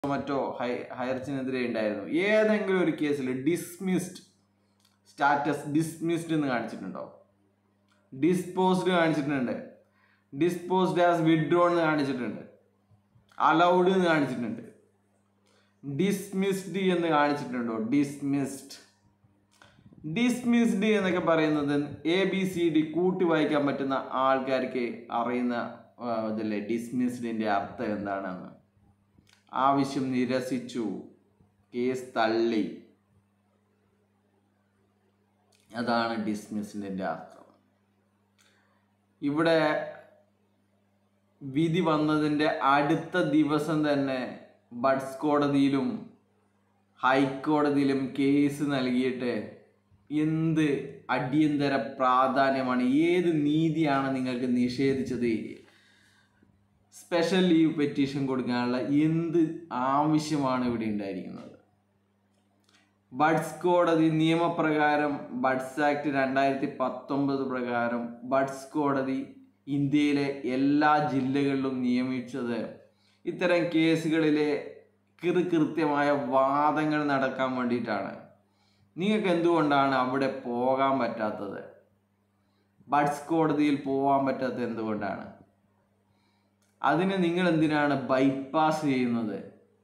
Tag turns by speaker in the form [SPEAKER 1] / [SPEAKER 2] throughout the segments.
[SPEAKER 1] മറ്റോ ഹൈ ഹയർച്ചിനെതിരെ ഉണ്ടായിരുന്നു ഏതെങ്കിലും ഒരു കേസിൽ ഡിസ്മിസ്ഡ് സ്റ്റാറ്റസ് ഡിസ്മിസ്ഡ് എന്ന് കാണിച്ചിട്ടുണ്ടോ ഡിസ്പോസ്ഡ് കാണിച്ചിട്ടുണ്ട് ഡിസ്പോസ്ഡ് ആസ് വിഡ്രോൺ എന്ന് കാണിച്ചിട്ടുണ്ട് അലൗഡ് എന്ന് കാണിച്ചിട്ടുണ്ട് ഡിസ്മിസ്ഡ് എന്ന് കാണിച്ചിട്ടുണ്ടോ ഡിസ്മിസ്ഡ് ഡിസ്മിസ്ഡ് എന്നൊക്കെ പറയുന്നത് എ ബി സി ഡി കൂട്ടി വായിക്കാൻ പറ്റുന്ന ആൾക്കാർക്ക് അറിയുന്ന ആ, ഇതല്ലേ ഡിസ്മിസ്ഡിന്റെ അർത്ഥം എന്താണെന്ന് ആവശ്യം നിരസിച്ചു കേസ് തള്ളി അതാണ് ഡിസ്മിസ്ഡിന്റെ അർത്ഥം ഇവിടെ വിധി വന്നതിന്റെ അടുത്ത ദിവസം തന്നെ ബഡ്സ് കോടതിയിലും ഹൈക്കോടതിയിലും കേസ് നൽകിയിട്ട് എന്ത് അടിയന്തര പ്രാധാന്യമാണ് ഏത് നീതിയാണ് നിങ്ങൾക്ക് നിഷേധിച്ചത് സ്പെഷ്യൽ ലീവ് പെറ്റീഷൻ കൊടുക്കാനുള്ള എന്ത് ആവശ്യമാണ് ഇവിടെ ഉണ്ടായിരിക്കുന്നത് ബഡ്സ് കോടതി നിയമപ്രകാരം ബഡ്സ് ആക്ട് രണ്ടായിരത്തി പത്തൊമ്പത് പ്രകാരം ബഡ്സ് കോടതി ഇന്ത്യയിലെ എല്ലാ ജില്ലകളിലും നിയമിച്ചത് ഇത്തരം കേസുകളിലെ കൃ കൃത്യമായ വാദങ്ങൾ നടക്കാൻ വേണ്ടിയിട്ടാണ് നിങ്ങൾക്ക് എന്തുകൊണ്ടാണ് അവിടെ പോകാൻ പറ്റാത്തത് ബഡ്സ് കോടതിയിൽ പോകാൻ പറ്റാത്തത് എന്തുകൊണ്ടാണ് അതിന് നിങ്ങൾ എന്തിനാണ് ബൈപ്പാസ് ചെയ്യുന്നത്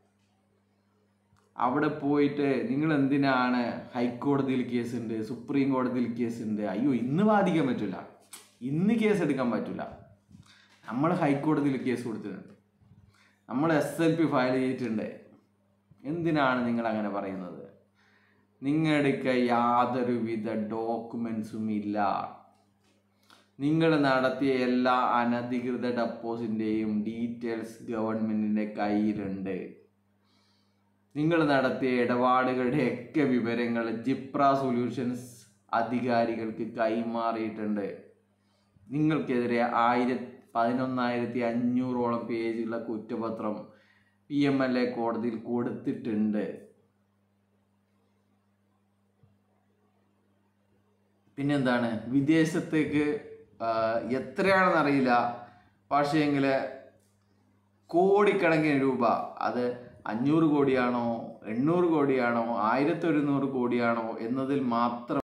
[SPEAKER 1] അവിടെ പോയിട്ട് നിങ്ങൾ എന്തിനാണ് ഹൈക്കോടതിയിൽ കേസുണ്ട് സുപ്രീം കോടതിയിൽ കേസുണ്ട് അയ്യോ ഇന്ന് വാദിക്കാൻ പറ്റില്ല ഇന്ന് കേസ് എടുക്കാൻ പറ്റില്ല നമ്മൾ ഹൈക്കോടതിയിൽ കേസ് കൊടുത്തിട്ടുണ്ട് നമ്മൾ എസ് എൽ പി ഫയൽ ചെയ്തിട്ടുണ്ട് എന്തിനാണ് നിങ്ങൾ അങ്ങനെ പറയുന്നത് നിങ്ങളുടെ യാതൊരുവിധ ഡോക്യുമെന്റ്സും ഇല്ല നിങ്ങൾ നടത്തിയ എല്ലാ അനധികൃത ഡെപ്പോസിൻ്റെയും ഡീറ്റെയിൽസ് ഗവൺമെൻറ്റിൻ്റെ കയ്യിലുണ്ട് നിങ്ങൾ നടത്തിയ ഇടപാടുകളുടെയൊക്കെ വിവരങ്ങൾ ജിപ്ര സൊല്യൂഷൻസ് അധികാരികൾക്ക് കൈമാറിയിട്ടുണ്ട് നിങ്ങൾക്കെതിരെ ആയിരത്തി പതിനൊന്നായിരത്തി അഞ്ഞൂറോളം പേജുള്ള കുറ്റപത്രം പി എം എൽ എ കോടതിയിൽ കൊടുത്തിട്ടുണ്ട് പിന്നെന്താണ് വിദേശത്തേക്ക് ആ, എത്രയാണെന്ന് അറിയില്ല പക്ഷേങ്കിൽ കോടിക്കണക്കിന് രൂപ അത് അഞ്ഞൂറ് കോടിയാണോ എണ്ണൂറ് കോടിയാണോ ആയിരത്തി ഒരുന്നൂറ് കോടിയാണോ എന്നതിൽ മാത്രം